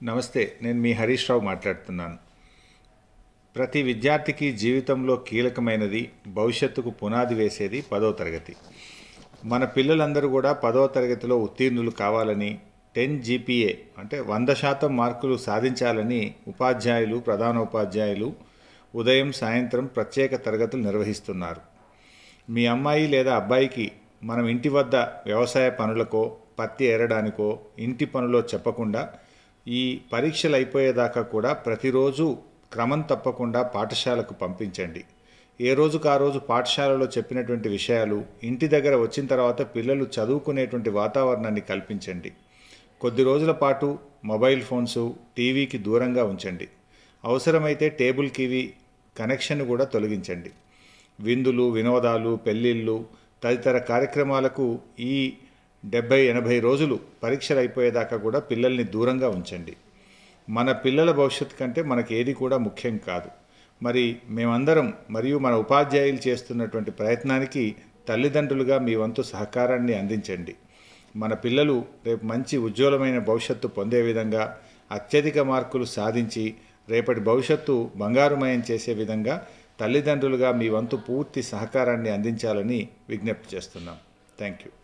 నమస్తే నేను మీ హరీష్ రావు మాట్లాడుతున్నాను ప్రతి విద్యార్థికి జీవితంలో కీలకమైనది భవిష్యత్తుకు పునాది వేసేది పదో తరగతి మన పిల్లలందరూ కూడా పదవ తరగతిలో ఉత్తీర్ణులు కావాలని టెన్ జీపీఏ అంటే వంద శాతం మార్కులు సాధించాలని ఉపాధ్యాయులు ప్రధానోపాధ్యాయులు ఉదయం సాయంత్రం ప్రత్యేక తరగతులు నిర్వహిస్తున్నారు మీ అమ్మాయి లేదా అబ్బాయికి మనం ఇంటి వద్ద వ్యవసాయ పనులకో పత్తి ఏరడానికో ఇంటి పనులో చెప్పకుండా ఈ పరీక్షలు అయిపోయేదాకా కూడా ప్రతిరోజు క్రమం తప్పకుండా పాఠశాలకు పంపించండి ఏ రోజుకు ఆ రోజు పాఠశాలలో చెప్పినటువంటి విషయాలు ఇంటి దగ్గర వచ్చిన తర్వాత పిల్లలు చదువుకునేటువంటి వాతావరణాన్ని కల్పించండి కొద్ది రోజుల పాటు మొబైల్ ఫోన్స్ టీవీకి దూరంగా ఉంచండి అవసరమైతే టేబుల్ కివి కనెక్షన్ కూడా తొలగించండి విందులు వినోదాలు పెళ్ళిళ్ళు తదితర కార్యక్రమాలకు ఈ డెబ్బై ఎనభై రోజులు పరీక్షలు అయిపోయేదాకా కూడా పిల్లల్ని దూరంగా ఉంచండి మన పిల్లల భవిష్యత్తు కంటే మనకి ఏది కూడా ముఖ్యం కాదు మరి మేమందరం మరియు మన ఉపాధ్యాయులు చేస్తున్నటువంటి ప్రయత్నానికి తల్లిదండ్రులుగా మీ వంతు సహకారాన్ని అందించండి మన పిల్లలు రేపు మంచి ఉజ్వలమైన భవిష్యత్తు పొందే విధంగా అత్యధిక మార్కులు సాధించి రేపటి భవిష్యత్తు బంగారుమయం చేసే విధంగా తల్లిదండ్రులుగా మీ వంతు పూర్తి సహకారాన్ని అందించాలని విజ్ఞప్తి చేస్తున్నాం థ్యాంక్ యూ